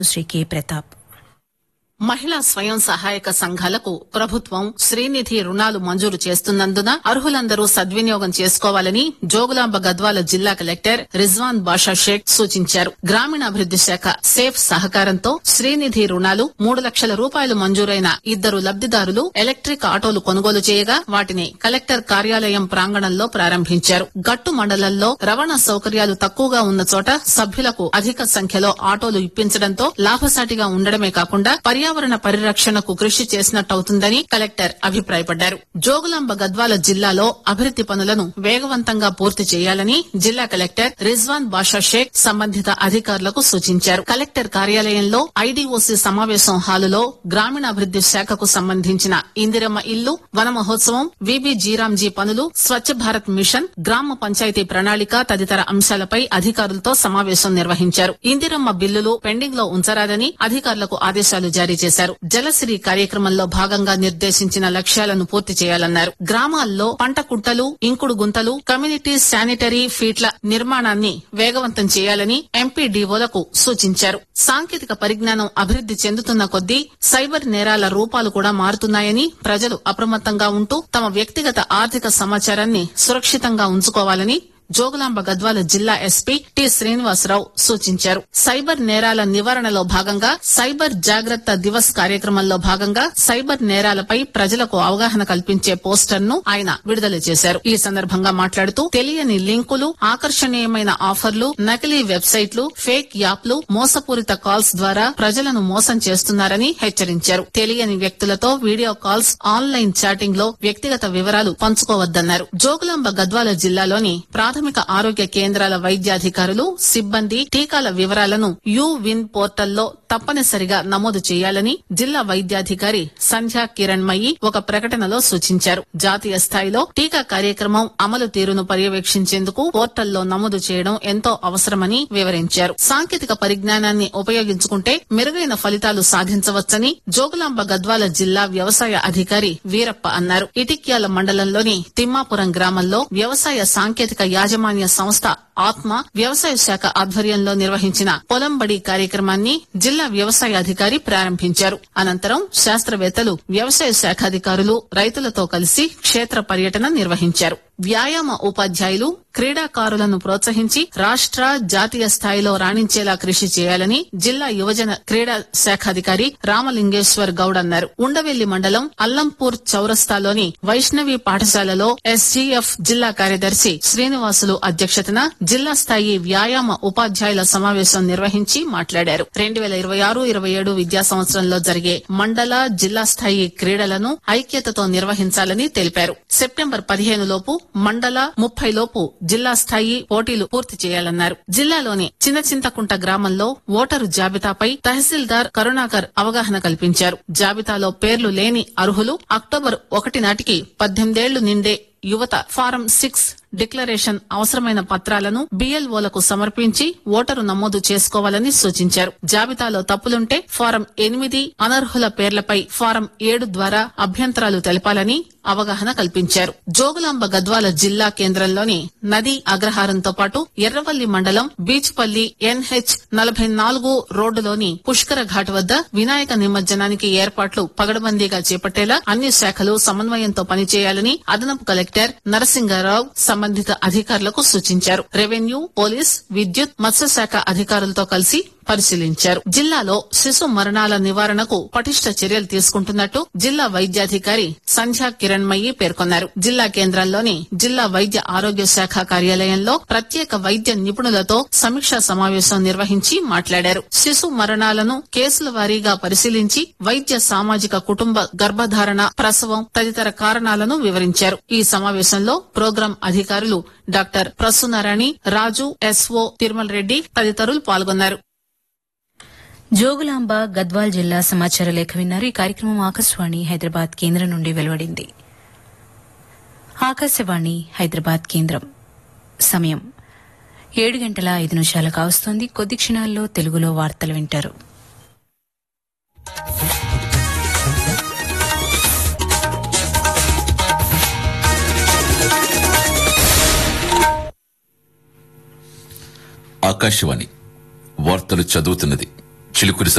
Shri K Pratap మహిళా స్వయం సహాయక సంఘాలకు ప్రభుత్వం శ్రీనిధి రుణాలు మంజూరు చేస్తున్నందున అర్హులందరూ సద్వినియోగం చేసుకోవాలని జోగులాంబ గద్వాల జిల్లా కలెక్టర్ రిజ్వాన్ బాషా షేక్ సూచించారు గ్రామీణాభివృద్ది శాఖ సేఫ్ సహకారంతో శ్రీనిధి రుణాలు మూడు లక్షల రూపాయలు మంజూరైన ఇద్దరు లబ్దిదారులు ఎలక్ట్రిక్ ఆటోలు కొనుగోలు చేయగా వాటిని కలెక్టర్ కార్యాలయం ప్రాంగణంలో ప్రారంభించారు గట్టు మండలంలో రవాణా సౌకర్యాలు తక్కువగా ఉన్న చోట సభ్యులకు అధిక సంఖ్యలో ఆటోలు ఇప్పించడంతో లాభసాటిగా ఉండడమే కాకుండా పర్యావరణ పరిరక్షణకు కృషి చేసినట్టవుతుందని కలెక్టర్ అభిప్రాయపడ్డారు జోగులాంబ గద్వాల జిల్లాలో అభివృద్ది పనులను వేగవంతంగా పూర్తి చేయాలని జిల్లా కలెక్టర్ రిజ్వాన్ బాషా షేక్ సంబంధిత అధికారులకు సూచించారు కలెక్టర్ కార్యాలయంలో ఐడీఓసీ సమావేశం హాలులో గ్రామీణాభివృద్ది శాఖకు సంబంధించిన ఇందిరమ్మ ఇల్లు వన మహోత్సవం విబి జీరాంజీ పనులు స్వచ్ఛ భారత్ మిషన్ గ్రామ పంచాయతీ ప్రణాళిక తదితర అంశాలపై అధికారులతో సమావేశం నిర్వహించారు ఇందిరమ్మ బిల్లులు పెండింగ్ లో ఉంచరాదని అధికారులకు ఆదేశాలు జారీ చేశారు జలశ్రీ కార్యక్రమంలో భాగంగా నిర్దేశించిన లక్ష్యాలను పూర్తి చేయాలన్నారు గ్రామాల్లో పంట కుట్టలు ఇంకుడు గుంతలు కమ్యూనిటీ శానిటరీ ఫీట్ల నిర్మాణాన్ని వేగవంతం చేయాలని ఎంపీడీఓలకు సూచించారు సాంకేతిక పరిజ్ఞానం అభివృద్ది చెందుతున్న కొద్దీ సైబర్ నేరాల రూపాలు కూడా మారుతున్నాయని ప్రజలు అప్రమత్తంగా ఉంటూ తమ వ్యక్తిగత ఆర్థిక సమాచారాన్ని సురక్షితంగా ఉంచుకోవాలని జోగులాంబ గద్వాల జిల్లా ఎస్పీ టి శ్రీనివాసరావు సూచించారు సైబర్ నేరాల నివారణలో భాగంగా సైబర్ జాగ్రత్త దివస్ కార్యక్రమంలో భాగంగా సైబర్ నేరాలపై ప్రజలకు అవగాహన కల్పించే పోస్టర్ ను ఆయన విడుదల చేశారు ఈ సందర్భంగా మాట్లాడుతూ తెలియని లింకులు ఆకర్షణీయమైన ఆఫర్లు నకిలీ వెబ్సైట్లు ఫేక్ యాప్లు మోసపూరిత కాల్స్ ద్వారా ప్రజలను మోసం చేస్తున్నారని హెచ్చరించారు తెలియని వ్యక్తులతో వీడియో కాల్స్ ఆన్లైన్ చాటింగ్ లో వ్యక్తిగత వివరాలు పంచుకోవద్దన్నారు జోగులాంబ గద్వాల జిల్లాలోని ప్రాథమిక ఆరోగ్య కేంద్రాల వైద్యాధికారులు సిబ్బంది టీకాల వివరాలను యూ విన్ పోర్టల్లో తప్పనిసరిగా నమోదు చేయాలని జిల్లా వైద్యాధికారి సంధ్యా కిరణ్మయి ఒక ప్రకటనలో సూచించారు జాతీయ స్థాయిలో టీకా కార్యక్రమం అమలు తీరును పర్యవేక్షించేందుకు పోర్టల్లో నమోదు చేయడం ఎంతో అవసరమని వివరించారు సాంకేతిక పరిజ్ఞానాన్ని ఉపయోగించుకుంటే మెరుగైన ఫలితాలు సాధించవచ్చని జోగులాంబ గద్వాల జిల్లా వ్యవసాయ అధికారి వీరప్ప అన్నారు ఇటిక్యాల మండలంలోని తిమ్మాపురం గ్రామంలో వ్యవసాయ సాంకేతిక యాజమాన్య సంస్థ ఆత్మ వ్యవసాయ శాఖ ఆధ్వర్యంలో నిర్వహించిన పొలంబడి కార్యక్రమాన్ని జిల్లా వ్యవసాయ అధికారి ప్రారంభించారు అనంతరం శాస్త్రవేత్తలు వ్యవసాయ శాఖ అధికారులు రైతులతో కలిసి క్షేత్ర పర్యటన నిర్వహించారు వ్యాయామ ఉపాధ్యాయులు క్రీడాకారులను ప్రోత్సహించి రాష్ట్ర జాతీయ స్థాయిలో రాణించేలా కృషి చేయాలని జిల్లా యువజన క్రీడా శాఖాధికారి రామలింగేశ్వర్ గౌడ్ అన్నారు ఉండవెల్లి మండలం అల్లంపూర్ చౌరస్తాలోని వైష్ణవి పాఠశాలలో ఎస్జీఎఫ్ జిల్లా కార్యదర్శి శ్రీనివాసులు అధ్యక్షతన జిల్లా స్థాయి వ్యాయామ ఉపాధ్యాయుల సమావేశం నిర్వహించి మాట్లాడారు రెండు వేల ఇరవై ఆరు ఇరవై ఏడు విద్యా సంవత్సరంలో జరిగే మండల జిల్లా స్థాయి క్రీడలను ఐక్యతతో నిర్వహించాలని తెలిపారు సెప్టెంబర్ పదిహేను లోపు మండల ముప్పై లోపు జిల్లా స్థాయి పోటీలు పూర్తి చేయాలన్నారు జిల్లాలోని చిన్న చింతకుంట గ్రామంలో ఓటరు జాబితాపై తహసీల్దార్ కరుణాకర్ అవగాహన కల్పించారు జాబితాలో పేర్లు లేని అర్హులు అక్టోబర్ ఒకటి నాటికి పద్దెనిమిదేళ్లు నిండే యువత ఫారం సిక్స్ డిక్లరేషన్ అవసరమైన పత్రాలను బిఎల్ఓలకు సమర్పించి ఓటరు నమోదు చేసుకోవాలని సూచించారు జాబితాలో తప్పులుంటే ఫారం ఎనిమిది అనర్హుల పేర్లపై ఫారం ఏడు ద్వారా అభ్యంతరాలు తెలపాలని అవగాహన కల్పించారు జోగులాంబ గద్వాల జిల్లా కేంద్రంలోని నదీ అగ్రహారంతో పాటు ఎర్రవల్లి మండలం బీచ్పల్లి ఎన్హెచ్ నలభై నాలుగు రోడ్డులోని పుష్కర ఘాట్ వద్ద వినాయక నిమజ్జనానికి ఏర్పాట్లు పగడబందీగా చేపట్టేలా అన్ని శాఖలు సమన్వయంతో పనిచేయాలని అదనపు కలెక్టర్ నరసింగారావు సంబంధిత అధికారులకు సూచించారు రెవెన్యూ పోలీస్ విద్యుత్ మత్స్యశాఖ అధికారులతో కలిసి పరిశీలించారు జిల్లాలో శిశు మరణాల నివారణకు పటిష్ట చర్యలు తీసుకుంటున్నట్టు జిల్లా వైద్యాధికారి సంధ్యా కిరణ్మయి పేర్కొన్నారు జిల్లా కేంద్రంలోని జిల్లా వైద్య ఆరోగ్య శాఖ కార్యాలయంలో ప్రత్యేక వైద్య నిపుణులతో సమీక్షా సమావేశం నిర్వహించి మాట్లాడారు శిశు మరణాలను కేసుల వారీగా పరిశీలించి వైద్య సామాజిక కుటుంబ గర్భధారణ ప్రసవం తదితర కారణాలను వివరించారు ఈ సమావేశంలో ప్రోగ్రాం అధికారులు డాక్టర్ ప్రసూనారాణి రాజు ఎస్ఓ తిరుమల రెడ్డి తదితరులు పాల్గొన్నారు జోగులాంబ గద్వాల్ జిల్లా సమాచార లేఖ విన్నారు ఈ కార్యక్రమం ఆకాశవాణి హైదరాబాద్ కేంద్రం నుండి వెలువడింది ఆకాశవాణి హైదరాబాద్ కేంద్రం సమయం ఏడు గంటల ఐదు నిమిషాలు కావస్తోంది కొద్ది క్షణాల్లో తెలుగులో వార్తలు వింటారు ఆకాశవాణి వార్తలు చదువుతున్నది చిలుకురి